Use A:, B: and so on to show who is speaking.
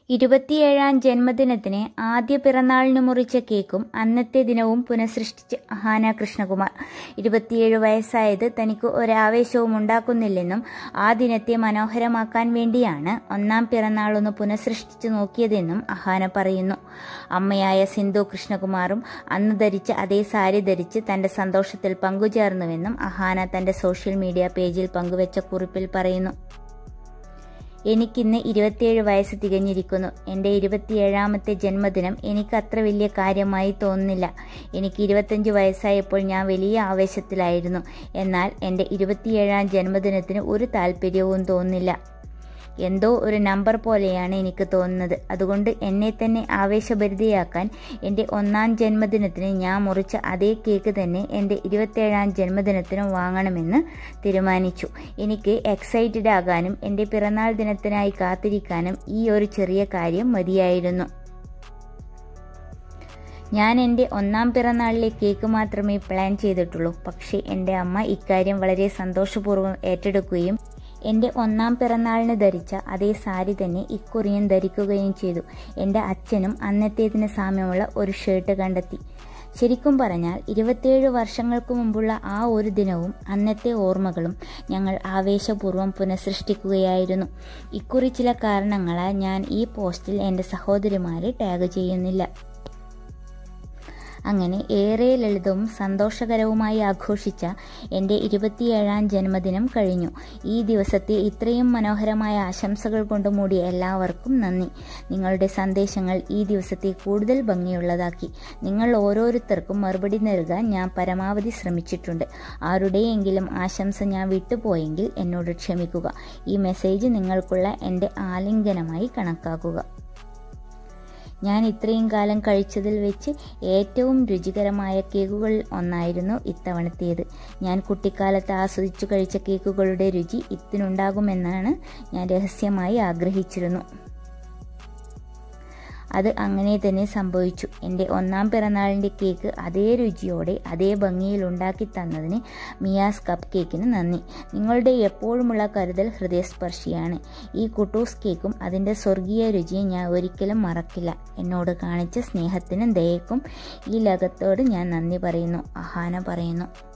A: ഇരുപത്തിയേഴാം ജന്മദിനത്തിന് ആദ്യ പിറന്നാളിന് മുറിച്ച കേക്കും അന്നത്തെ ദിനവും പുനഃസൃഷ്ടിച്ച് അഹാന കൃഷ്ണകുമാർ ഇരുപത്തിയേഴ് വയസ്സായത് തനിക്ക് ഒരാവേശവും ഉണ്ടാക്കുന്നില്ലെന്നും ആ ദിനത്തെ മനോഹരമാക്കാൻ വേണ്ടിയാണ് ഒന്നാം പിറന്നാളൊന്ന് പുനഃസൃഷ്ടിച്ചു നോക്കിയതെന്നും അഹാന പറയുന്നു അമ്മയായ സിന്ധു കൃഷ്ണകുമാറും അന്ന് ധരിച്ച അതേ സാരി ധരിച്ച് തന്റെ സന്തോഷത്തിൽ പങ്കുചേർന്നുവെന്നും അഹാന തന്റെ സോഷ്യൽ മീഡിയ പേജിൽ പങ്കുവച്ച കുറിപ്പിൽ പറയുന്നു എനിക്കിന്ന് ഇരുപത്തിയേഴ് വയസ്സ് തികഞ്ഞിരിക്കുന്നു എൻ്റെ ഇരുപത്തിയേഴാമത്തെ ജന്മദിനം എനിക്ക് അത്ര വലിയ കാര്യമായി തോന്നുന്നില്ല എനിക്ക് ഇരുപത്തഞ്ച് വയസ്സായപ്പോൾ ഞാൻ വലിയ ആവേശത്തിലായിരുന്നു എന്നാൽ എൻ്റെ ഇരുപത്തിയേഴാം ജന്മദിനത്തിന് ഒരു താല്പര്യവും തോന്നുന്നില്ല എന്തോ ഒരു നമ്പർ പോലെയാണ് എനിക്ക് തോന്നുന്നത് അതുകൊണ്ട് എന്നെ തന്നെ ആവേശഭരിതയാക്കാൻ എൻ്റെ ഒന്നാം ജന്മദിനത്തിന് ഞാൻ മുറിച്ച അതേ കേക്ക് തന്നെ എൻ്റെ ഇരുപത്തേഴാം ജന്മദിനത്തിനും വാങ്ങണമെന്ന് തീരുമാനിച്ചു എനിക്ക് എക്സൈറ്റഡ് ആകാനും എൻ്റെ പിറന്നാൾ ദിനത്തിനായി കാത്തിരിക്കാനും ഈ ഒരു ചെറിയ കാര്യം മതിയായിരുന്നു ഞാൻ എൻ്റെ ഒന്നാം പിറന്നാളിലെ കേക്ക് മാത്രമേ പ്ലാൻ ചെയ്തിട്ടുള്ളൂ പക്ഷേ എൻ്റെ അമ്മ ഇക്കാര്യം വളരെ സന്തോഷപൂർവ്വം ഏറ്റെടുക്കുകയും എൻ്റെ ഒന്നാം പിറന്നാളിന് ധരിച്ച അതേ സാരി തന്നെ ഇക്കുറിയും ധരിക്കുകയും ചെയ്തു എൻ്റെ അച്ഛനും അന്നത്തേതിന് സാമ്യമുള്ള ഒരു ഷർട്ട് കണ്ടെത്തി ശരിക്കും പറഞ്ഞാൽ ഇരുപത്തിയേഴ് വർഷങ്ങൾക്ക് മുമ്പുള്ള ആ ഒരു ദിനവും അന്നത്തെ ഓർമ്മകളും ഞങ്ങൾ ആവേശപൂർവ്വം പുനഃസൃഷ്ടിക്കുകയായിരുന്നു ഇക്കുറി ചില കാരണങ്ങളാൽ ഞാൻ ഈ പോസ്റ്റിൽ എൻ്റെ സഹോദരിമാരെ ടാഗ് ചെയ്യുന്നില്ല അങ്ങനെ ഏറെ ലളിതവും സന്തോഷകരവുമായി ആഘോഷിച്ച എൻ്റെ ഇരുപത്തിയേഴാം ജന്മദിനം കഴിഞ്ഞു ഈ ദിവസത്തെ ഇത്രയും മനോഹരമായ ആശംസകൾ കൊണ്ട് മൂടിയ എല്ലാവർക്കും നന്ദി നിങ്ങളുടെ സന്ദേശങ്ങൾ ഈ ദിവസത്തെ കൂടുതൽ ഭംഗിയുള്ളതാക്കി നിങ്ങൾ ഓരോരുത്തർക്കും മറുപടി നൽകാൻ ഞാൻ പരമാവധി ശ്രമിച്ചിട്ടുണ്ട് ആരുടെയെങ്കിലും ആശംസ ഞാൻ വിട്ടുപോയെങ്കിൽ എന്നോട് ക്ഷമിക്കുക ഈ മെസ്സേജ് നിങ്ങൾക്കുള്ള എൻ്റെ ആലിംഗനമായി കണക്കാക്കുക ഞാൻ ഇത്രയും കാലം കഴിച്ചതിൽ വെച്ച് ഏറ്റവും രുചികരമായ കേക്കുകളിൽ ഒന്നായിരുന്നു ഇത്തവണത്തേത് ഞാൻ കുട്ടിക്കാലത്ത് ആസ്വദിച്ചു കഴിച്ച കേക്കുകളുടെ രുചി ഇതിനുണ്ടാകുമെന്നാണ് ഞാൻ രഹസ്യമായി ആഗ്രഹിച്ചിരുന്നു അത് അങ്ങനെ തന്നെ സംഭവിച്ചു എൻ്റെ ഒന്നാം പിറന്നാളിൻ്റെ കേക്ക് അതേ രുചിയോടെ അതേ ഭംഗിയിൽ ഉണ്ടാക്കി തന്നതിന് മിയാസ് കപ്പ് കേക്കിന് നന്ദി നിങ്ങളുടെ എപ്പോഴുമുള്ള കരുതൽ ഹൃദയസ്പർശിയാണ് ഈ കുട്ടൂസ് കേക്കും അതിൻ്റെ സ്വർഗീയ രുചിയും ഞാൻ ഒരിക്കലും മറക്കില്ല എന്നോട് കാണിച്ച സ്നേഹത്തിനും ദയക്കും ഈ ലോകത്തോട് ഞാൻ നന്ദി പറയുന്നു അഹാന പറയുന്നു